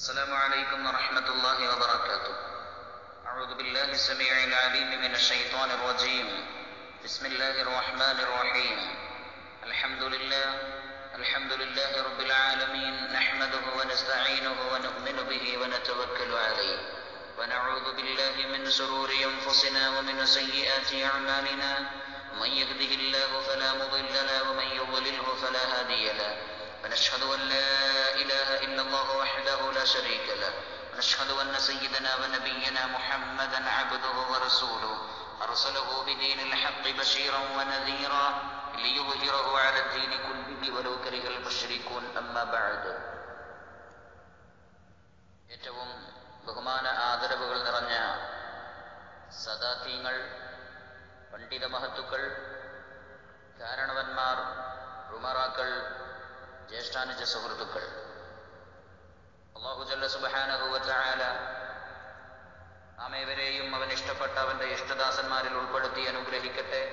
السلام عليكم ورحمة الله وبركاته أعوذ بالله السميع العليم من الشيطان الرجيم بسم الله الرحمن الرحيم الحمد لله الحمد لله رب العالمين نحمده ونستعينه ونؤمن به ونتوكل عليه ونعوذ بالله من شرور أنفسنا ومن سيئات أعمالنا من يهده الله فلا مضل له ومن يضلله فلا هادي له ونشهد أن لا إله إلا الله وحده لا شريك له ونشهد أن سيدنا ونبينا محمدا عبده ورسوله أرسله بدين الحق بشيرا ونذيرا ليظهره على الدين كله ولو كره المشركون أما بعد ഏറ്റവും ബഹുമാന ആദരവുകൾ നിറഞ്ഞ സദാത്യങ്ങൾ പണ്ഡിത മഹത്തുക്കൾ കാരണവന്മാർ റുമറാക്കൾ ജ്യേഷ്ഠാനുജ സുഹൃത്തുക്കൾ അള്ളാഹു ജല്ല സുബഹാനഹുവല നാം ഏവരെയും അവൻ ഇഷ്ടപ്പെട്ട അവന്റെ ഇഷ്ടദാസന്മാരിൽ ഉൾപ്പെടുത്തി അനുഗ്രഹിക്കട്ടെ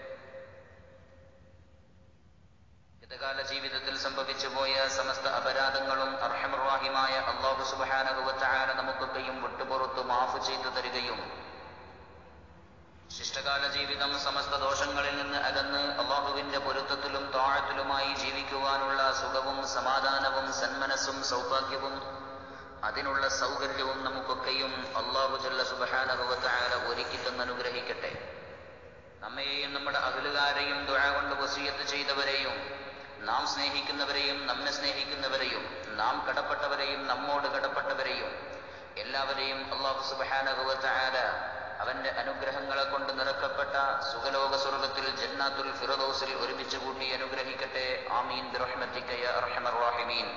ഗതകാല ജീവിതത്തിൽ സംഭവിച്ചു പോയ സമസ്ത അപരാധങ്ങളും അർഹമർവാഹിമായ അള്ളാഹു സുബഹാനഹുവല നമുക്കൊക്കെയും വിട്ടുപുറത്തു മാഫ് ചെയ്തു തരികയും ശിഷ്ടകാല ജീവിതം സമസ്ത ദോഷങ്ങളിൽ നിന്ന് അകന്ന് അള്ളാഹുവിന്റെ പൊരുത്തത്തിലും താഴത്തിലുമായി ജീവിക്കുവാനുള്ള സുഖവും സമാധാനവും സന്മനസ്സും സൗഭാഗ്യവും അതിനുള്ള സൗകര്യവും നമുക്കൊക്കെയും അള്ളാഹു ജല്ല സുബഹാനഹുവത്തായ ഒരുക്കി തന്നനുഗ്രഹിക്കട്ടെ നമ്മയെയും നമ്മുടെ അകലുകാരെയും ദുഴ കൊണ്ട് വസീയത്ത് ചെയ്തവരെയും നാം സ്നേഹിക്കുന്നവരെയും നമ്മെ സ്നേഹിക്കുന്നവരെയും നാം കടപ്പെട്ടവരെയും നമ്മോട് കടപ്പെട്ടവരെയും എല്ലാവരെയും അള്ളാഹു സുബഹാനഹുവത്തായ അവന്റെ അനുഗ്രഹങ്ങളെ കൊണ്ട് നിറക്കപ്പെട്ട സുഖലോക സ്വർഗത്തിൽ ജന്നാത്തുൽ ഫിറദോസിൽ ഒരുമിച്ച് കൂട്ടി അനുഗ്രഹിക്കട്ടെ ആമീൻ ബിറഹ്മത്തിക്കയ അർഹമർ റാഹിമീൻ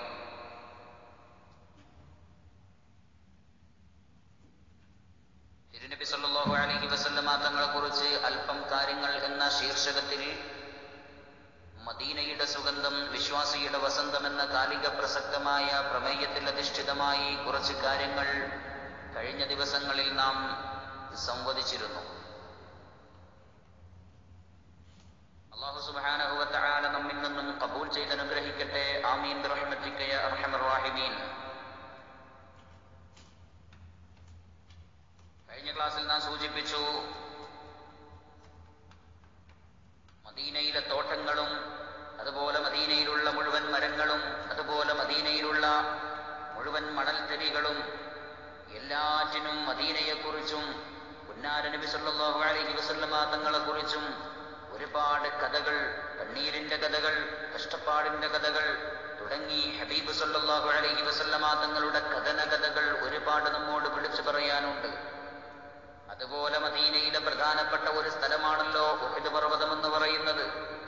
തിരുനബി സല്ലല്ലാഹു അലൈഹി വസല്ലമ തങ്ങളെ കുറിച്ച് അല്പം കാര്യങ്ങൾ എന്ന ശീർഷകത്തിൽ മദീനയുടെ സുഗന്ധം വിശ്വാസിയുടെ വസന്തം എന്ന കാലിക പ്രസക്തമായ പ്രമേയത്തിൽ അധിഷ്ഠിതമായി കുറച്ച് കാര്യങ്ങൾ കഴിഞ്ഞ ദിവസങ്ങളിൽ നാം സംവദിച്ചിരുന്നു അള്ളാഹു സുബാനഹുവല നമ്മിൽ നിന്നും കബൂൽ ചെയ്ത് അനുഗ്രഹിക്കട്ടെ ആമീൻ റഹ്മത്തിക്കയ അർഹമർ റാഹിമീൻ കഴിഞ്ഞ ക്ലാസ്സിൽ നാം സൂചിപ്പിച്ചു മദീനയിലെ തോട്ടങ്ങളും അതുപോലെ മദീനയിലുള്ള മുഴുവൻ മരങ്ങളും അതുപോലെ മദീനയിലുള്ള മുഴുവൻ മണൽത്തരികളും എല്ലാറ്റിനും മദീനയെക്കുറിച്ചും പുന്നാര നബി സല്ലല്ലാഹു അലൈഹി വസല്ലമ തങ്ങളെ കുറിച്ചും ഒരുപാട് കഥകൾ കണ്ണീരിന്റെ കഥകൾ കഷ്ടപ്പാടിന്റെ കഥകൾ തുടങ്ങി ഹബീബ് സല്ലല്ലാഹു അലൈഹി വസല്ലമ തങ്ങളുടെ കഥന കഥകൾ ഒരുപാട് നമ്മോട് വിളിച്ചു പറയാനുണ്ട് അതുപോലെ മദീനയിലെ പ്രധാനപ്പെട്ട ഒരു സ്ഥലമാണല്ലോ ഉഹിദ് പർവ്വതം എന്ന് പറയുന്നത്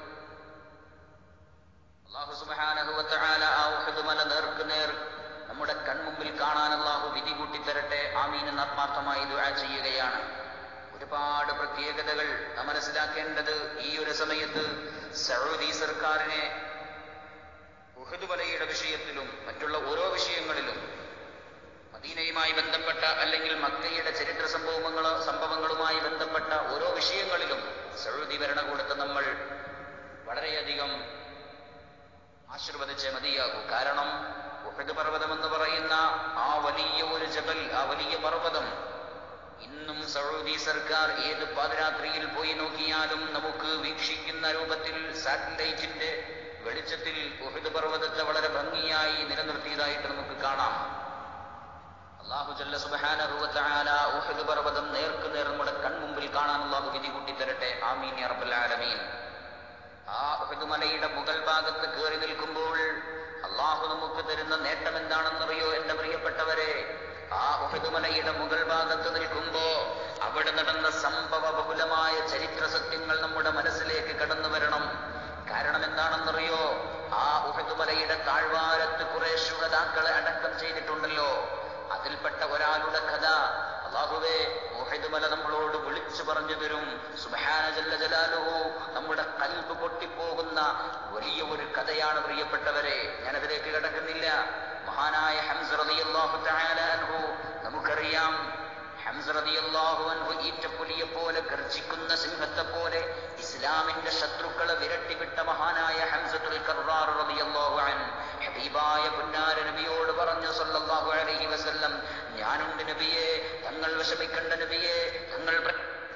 അള്ളാഹു സുബ്ഹാനഹു വതആല ആ ഉഹിദ് മല നേർക്ക് നേർ നമ്മുടെ കൺമുമ്പിൽ കാണാൻ അള്ളാഹു വിധി കൂട്ടിത്തരട്ടെ ആമീൻ എന്ന് ആത്മാർത്ഥമായി ദുആ ചെയ്യുകയാണ് ഒരുപാട് പ്രത്യേകതകൾ നാം മനസ്സിലാക്കേണ്ടത് ഈ ഒരു സമയത്ത് സൗദി സർക്കാരിനെ ഉഹദ് വലയുടെ വിഷയത്തിലും മറ്റുള്ള ഓരോ വിഷയങ്ങളിലും മദീനയുമായി ബന്ധപ്പെട്ട അല്ലെങ്കിൽ മക്കയുടെ ചരിത്ര സംഭവങ്ങളോ സംഭവങ്ങളുമായി ബന്ധപ്പെട്ട ഓരോ വിഷയങ്ങളിലും സൗദി ഭരണകൂടത്തെ നമ്മൾ വളരെയധികം ആശീർവദിച്ചേ മതിയാകൂ കാരണം ഉഹദ് പർവ്വതം എന്ന് പറയുന്ന ആ വലിയ ഒരു ജബൽ ആ വലിയ പർവ്വതം ഇന്നും സൗദി സർക്കാർ ഏത് പാതിരാത്രിയിൽ പോയി നോക്കിയാലും നമുക്ക് വീക്ഷിക്കുന്ന രൂപത്തിൽ സാറ്റലൈറ്റിന്റെ വെളിച്ചത്തിൽ ഉഹദ് പർവ്വതത്തെ വളരെ ഭംഗിയായി നിലനിർത്തിയതായിട്ട് നമുക്ക് കാണാം അള്ളാഹു ജല്ല സുബാന ഉഹദ് പർവ്വതം നേർക്ക് നേർ നമ്മുടെ കൺമുമ്പിൽ കാണാൻ അള്ളാഹു വിധി കൂട്ടിത്തരട്ടെ ആമീൻ റബ്ബുൽ ആലമീൻ ആ ഉഹദ് മലയുടെ മുകൾ ഭാഗത്ത് കയറി നിൽക്കുമ്പോൾ അള്ളാഹു നമുക്ക് തരുന്ന നേട്ടം എന്താണെന്നറിയോ എന്റെ പ്രിയപ്പെട്ടവരെ ആ ഉഹദുമലയുടെ മുകൾ ഭാഗത്ത് നിൽക്കുമ്പോ അവിടെ നടന്ന സംഭവ ബഹുലമായ ചരിത്ര സത്യങ്ങൾ നമ്മുടെ മനസ്സിലേക്ക് കടന്നു വരണം കാരണം എന്താണെന്നറിയോ ആ ഉഹദുമലയുടെ താഴ്വാരത്ത് കുറെ ശുഹതാക്കളെ അടക്കം ചെയ്തിട്ടുണ്ടല്ലോ അതിൽപ്പെട്ട ഒരാളുടെ കഥ അള്ളാഹുവേ മുഹദുമല നമ്മളോട് വിളിച്ചു പറഞ്ഞു തരും സുബഹാന ജല്ല ജലാലുഹു നമ്മുടെ കൽബ് പൊട്ടിപ്പോകുന്ന വലിയ ഒരു കഥയാണ് പ്രിയപ്പെട്ടവരെ ഞാൻ അതിലേക്ക് കിടക്കുന്നില്ല മഹാനായ ഹംസ റളിയല്ലാഹു തആല അൻഹു നമുക്കറിയാം ഹംസ റളിയല്ലാഹു അൻഹു ഈറ്റപ്പുലിയെ പോലെ ഗർജിക്കുന്ന സിംഹത്തെ പോലെ ഇസ്ലാമിന്റെ ശത്രുക്കളെ വിരട്ടിവിട്ട മഹാനായ ഹംസത്തുൽ കർറാർ റളിയല്ലാഹു അൻ ഹബീബായ പുന്നാര നബിയോട് പറഞ്ഞു സല്ലല്ലാഹു അലൈഹി വസല്ലം ഞാനുണ്ട് നബിയെ തങ്ങൾ വിഷമിക്കണ്ട നബിയെ തങ്ങൾ പ്ര-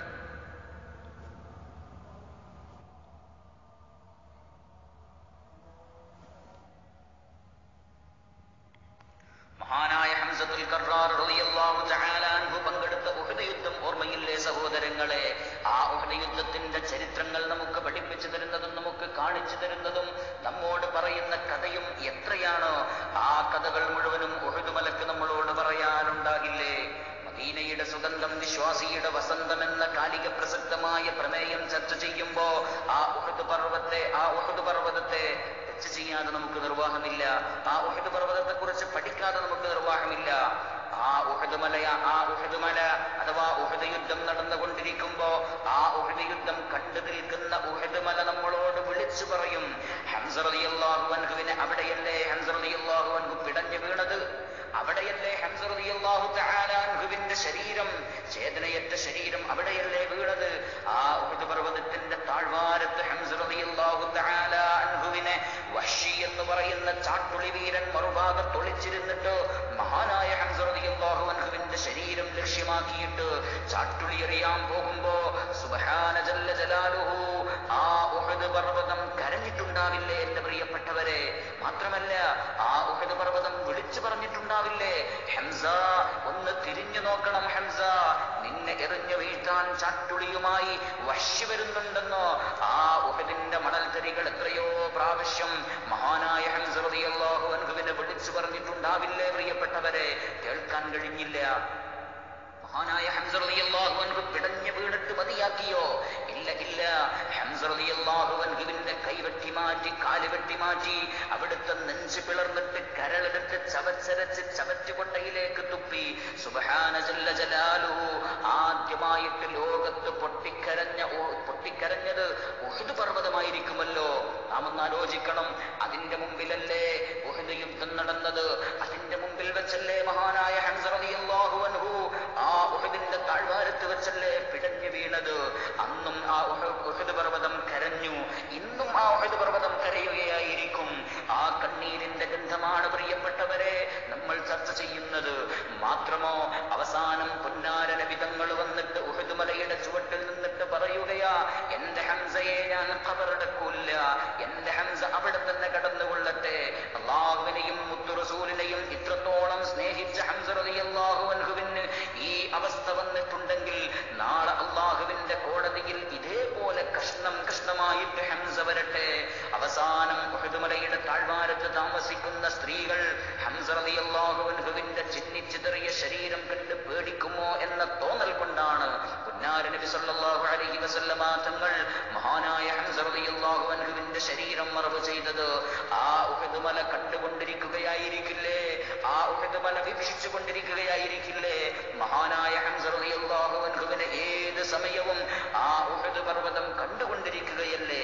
മഹാനായ ഹംസത്തുൽ കർറാർ റളിയല്ലാഹു തആല അൻഹു പങ്കെടുത്ത ഉഹദ് യുദ്ധം ഓർമ്മയില്ലേ സഹോദരങ്ങളെ ആ ഉഹദ് യുദ്ധത്തിന്റെ ചരിത്രങ്ങൾ നമുക്ക് പഠിപ്പിച്ചു തരുന്നതും നമുക്ക് കാണിച്ചു തരുന്നതും നമ്മോട് പറയുന്ന കഥയും എത്രയാണോ ആ കഥകൾ മുഴുവനും ഉഹദ് മലക്ക് നമ്മളോട് പറയാനുണ്ടാകില്ലേ മദീനയുടെ സുഗന്ധം വിശ്വാസിയുടെ വസന്തം എന്ന കാലിക പ്രസക്തമായ പ്രമേയം ചർച്ച ചെയ്യുമ്പോ ആ ഉഹദ് പർവ്വത്തെ ആ ഉഹദ് പർവ്വതത്തെ ടച്ച് ചെയ്യാതെ നമുക്ക് നിർവാഹമില്ല ആ ഉഹദ് പർവ്വതത്തെ കുറിച്ച് പഠിക്കാതെ നമുക്ക് നിർവാഹമില്ല ആ ഉഹദ് മലയ ആ ഉഹദ് മല അഥവാ ഉഹദ് യുദ്ധം നടന്നുകൊണ്ടിരിക്കുമ്പോ ആ ഉഹദ് യുദ്ധം കണ്ടു നിൽക്കുന്ന ഉഹദ് മല നമ്മളോട് വിളിച്ചു പറയും ഹംസറിയല്ലാഹു അൻഹുവിനെ അവിടെയല്ലേ ഹംസറിയല്ലാഹു അൻഹു പിടഞ്ഞു വീണത് അവിടെയല്ലേ ഹംസറിയല്ലാഹു തആലാൻഹുവിന്റെ ശരീരം ചേതനയറ്റ ശരീരം അവിടെയല്ലേ വീണത് ആ ഉഹദ് പർവ്വതത്തിന്റെ താഴ്വാരത്ത് ഹംസറിയല്ലാഹു തആലാൻഹുവിനെ വഷി എന്ന് പറയുന്ന ചാട്ടുളി വീരൻ മറുഭാഗത്ത് ഒളിച്ചിരുന്നിട്ട് മഹാനായ ഹംസറിയല്ലാഹു അൻഹുവിന്റെ ശരീരം ലക്ഷ്യമാക്കിയിട്ട് ചാട്ടുളി എറിയാൻ പോകുമ്പോ സുബ്ഹാന ജല്ല ജലാലുഹു ആ ഉഹദ് പർവ്വതം കരഞ്ഞിട്ടുണ്ടാവില്ലേ എന്റെ പ്രിയപ്പെട്ടവരെ മാത്രമല്ല ആ ഉഹദ് പർവ്വതം വിളിച്ചു പറഞ്ഞിട്ടുണ്ടാവില്ലേ ഹംസ ഒന്ന് തിരിഞ്ഞു നോക്കണം ഹംസ നിന്നെ എറിഞ്ഞു വീഴ്ത്താൻ ചാട്ടുളിയുമായി വശി വരുന്നുണ്ടെന്നോ ആ ഉഹദിന്റെ മണൽത്തരികൾ എത്രയോ പ്രാവശ്യം മഹാനായ ഹംസ റളിയല്ലാഹു അൻഹുവിനെ വിളിച്ചു പറഞ്ഞിട്ടുണ്ടാവില്ലേ പ്രിയപ്പെട്ടവരെ കേൾക്കാൻ കഴിഞ്ഞില്ല മഹാനായ ഹംസ റളിയല്ലാഹു അൻഹു പിടഞ്ഞു വീണിട്ട് മതിയാക്കിയോ ഇല്ല ഇല്ല ഹംസ റളിയല്ലാഹു അൻഹുവിന്റെ കൈ വെട്ടി മാറ്റി കാല് വെട്ടി മാറ്റി അവിടുത്തെ നെഞ്ച് പിളർന്നിട്ട് കരളെടുത്ത് ചവച്ചരച്ച് ചവറ്റുകൊണ്ടയിലേക്ക് തുപ്പി സുബ്ഹാന ജല്ല ജലാലുഹു ആദ്യമായിട്ട് ലോകത്ത് പൊട്ടിക്കരഞ്ഞ ഓ- പൊട്ടിക്കരഞ്ഞത് ഉഹദ് പർവ്വതമായിരിക്കുമല്ലോ നാം ഒന്ന് ആലോചിക്കണം അതിന്റെ മുമ്പിലല്ലേ ഉഹദ് യുദ്ധം നടന്നത് അതിന്റെ മുമ്പിൽ വെച്ചല്ലേ മഹാനായ ഹംസ റളിയല്ലാഹു അൻഹു ആ ഉഹദിന്റെ താഴ്വാരത്ത് വെച്ചല്ലേ പിടഞ്ഞു വീണത് അന്നും ആ ഉഹ- ഉഹദ് പർവ്വതം കരഞ്ഞു ഇന്നും ആ ഉഹദ് പർവ്വതം കരയുകയായിരിക്കും ആ കണ്ണീരിന്റെ ഗന്ധമാണ് പ്രിയപ്പെട്ടവരെ നമ്മൾ ചർച്ച ചെയ്യുന്നത് മാത്രമോ അവസാനം പൊന്നാരന വിധങ്ങൾ വന്നിട്ട് ഉഹദ് മലയുടെ ചുവട്ടിൽ നിന്നിട്ട് പറയുകയാ എന്റെ ഹംസയെ ഞാൻ ഖബറടക്കൂല്ല എന്റെ ഹംസ അവിടെ തന്നെ കടന്നുകൊള്ളട്ടെ അള്ളാഹുവിനെയും മുത്തുറസൂലിനെയും ഇത്രത്തോളം സ്നേഹിച്ച ഹംസ റളിയല്ലാഹു അൻഹുവിന് ഈ അവസ്ഥ വന്നിട്ടുണ്ടെങ്കിൽ നാളെ അള്ളാഹുവിന്റെ കോടതിയിൽ ഇതേപോലെ കഷ്ണം കഷ്ണമായിട്ട് ഹംസ വരട്ടെ അവസാനം ഉഹദ് മലയുടെ താഴ്വാരത്ത് താമസിക്കുന്ന സ്ത്രീകൾ ഹംസ റളിയല്ലാഹു അൻഹുവിന്റെ ചിന്നിച്ചിതറിയ ശരീരം കണ്ട് പേടിക്കുമോ എന്ന തോന്നൽ കൊണ്ടാണ് പുന്നാര നബി സല്ലല്ലാഹു അലൈഹി വസല്ലമ തങ്ങൾ മഹാനായ ഹംസ റളിയല്ലാഹു അൻഹുവിന്റെ ശരീരം മറവ് ചെയ്തത് ആ ഉഹദ് മല കണ്ടുകൊണ്ടിരിക്കുകയായിരിക്കില്ലേ ആ ഉഹദ് മല വീക്ഷിച്ചു കൊണ്ടിരിക്കുകയായിരിക്കില്ലേ മഹാനായ ഹംസ റളിയല്ലാഹു അൻഹുവിനെ ഏത് സമയവും ആ ഉഹദ് പർവ്വതം കണ്ടുകൊണ്ടിരിക്കുകയല്ലേ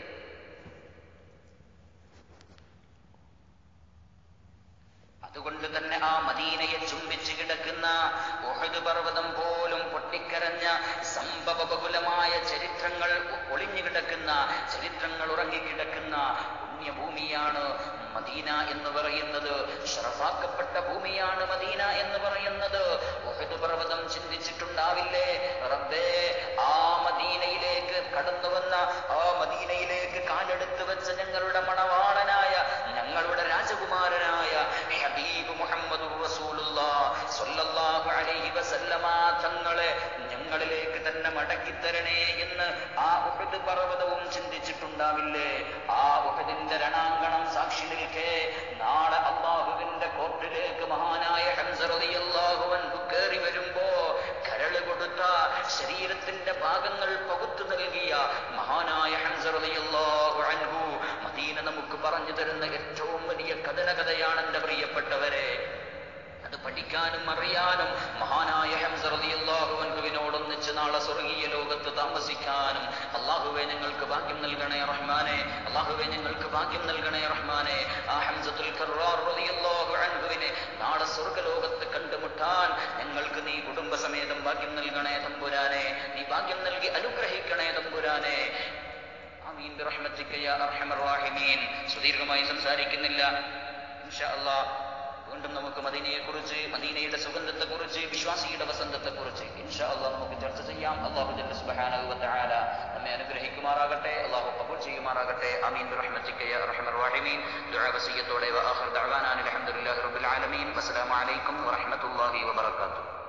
അതുകൊണ്ട് തന്നെ ആ മദീനയെ ചുംബിച്ച് കിടക്കുന്ന ഉഹദ് പർവ്വതം പോലും പൊട്ടിക്കരഞ്ഞ സംഭവബഹുലമായ ചരിത്രങ്ങൾ ഒളിഞ്ഞു കിടക്കുന്ന ചരിത്രങ്ങൾ ഉറങ്ങിക്കിടക്കുന്ന പുണ്യഭൂമിയാണ് മദീന എന്ന് പറയുന്നത് ഷറഫാക്കപ്പെട്ട ഭൂമിയാണ് മദീന എന്ന് പറയുന്നത് ഉഹദ് പർവ്വതം ചിന്തിച്ചിട്ടുണ്ടാവില്ലേ റബ്ബേ ആ മദീനയിലേക്ക് കടന്നു വന്ന ആ മദീനയിലേക്ക് കാലെടുത്ത് വെച്ച ഞങ്ങളുടെ മണവാളനായ ഞങ്ങളുടെ രാജകുമാരനായ ഹബീബ് മുഹമ്മദ് സ്വല്ലല്ലാഹു അലൈഹി വസല്ലമ തങ്ങളെ ഞങ്ങളിലേക്ക് തന്നെ മടക്കിത്തരണേ എന്ന് ആ ഉഹദ് പർവ്വതവും ചിന്തിച്ചിട്ടുണ്ടാവില്ലേ ആ ഉഹദിന്റെ രണാങ്കണം സാക്ഷി നിൽക്കേ നാളെ അള്ളാഹുവിന്റെ കോർട്ടിലേക്ക് മഹാനായ ഹംസ റളിയല്ലാഹു അൻഹു കയറി വരുമ്പോ കരള് കൊടുത്ത ശരീരത്തിന്റെ ഭാഗങ്ങൾ പകുത്തു നൽകിയ മഹാനായ ഹംസ റളിയല്ലാഹു അൻഹു മദീന നമുക്ക് പറഞ്ഞു തരുന്ന ഏറ്റവും വലിയ കഥന കഥയാണ് എന്റെ പ്രിയപ്പെട്ടവരെ അത് പഠിക്കാനും അറിയാനും മഹാനായ ഹംസ റളിയല്ലാഹു അൻഹുവിനോടൊന്നിച്ച് നാളെ സ്വർഗീയ ലോകത്ത് താമസിക്കാനും അള്ളാഹുവെ ഞങ്ങൾക്ക് ഭാഗ്യം നൽകണേ റഹ്മാനെ അള്ളാഹുവെ ഞങ്ങൾക്ക് ഭാഗ്യം നൽകണേ റഹ്മാനെ ആ ഹംസത്തുൽ കർറാർ റളിയല്ലാഹു അൻഹുവിനെ നാളെ സ്വർഗ്ഗലോകത്ത് കണ്ടുമുട്ടാൻ ഞങ്ങൾക്ക് നീ കുടുംബസമേതം ഭാഗ്യം നൽകണേ തമ്പുരാനെ നീ ഭാഗ്യം നൽകി അനുഗ്രഹിക്കണേ തമ്പുരാനെ ആമീൻ ബിറഹ്മതിക യാ അർഹമർ റാഹിമീൻ സുദീർഘമായി സംസാരിക്കുന്നില്ല ഇൻഷാ അല്ലാഹ് വീണ്ടും നമുക്ക് മദീനയെക്കുറിച്ച് മദീനയുടെ സുഗന്ധത്തെക്കുറിച്ച് വിശ്വാസിയുടെ വസന്തത്തെക്കുറിച്ച് ഇൻഷാ അള്ളാഹ് നമുക്ക് ചർച്ച ചെയ്യാം അള്ളാഹു ജല്ല സുബ്ഹാനഹു വ തആല നമ്മെ അനുഗ്രഹിക്കുമാറാകട്ടെ അള്ളാഹു കബൂൽ ചെയ്യുമാറാകട്ടെ ആമീൻ ബിറഹ്മതിക യാ അർഹമർ റഹീമീൻ ദുആ വസിയത്തോടെ വ ആഖിർ ദഅവാനാ അൽഹംദുലില്ലാഹി റബ്ബിൽ ആലമീൻ വസ്സലാമു അലൈക്കും വറഹ്മത്തുള്ളാഹി വബറകാതുഹു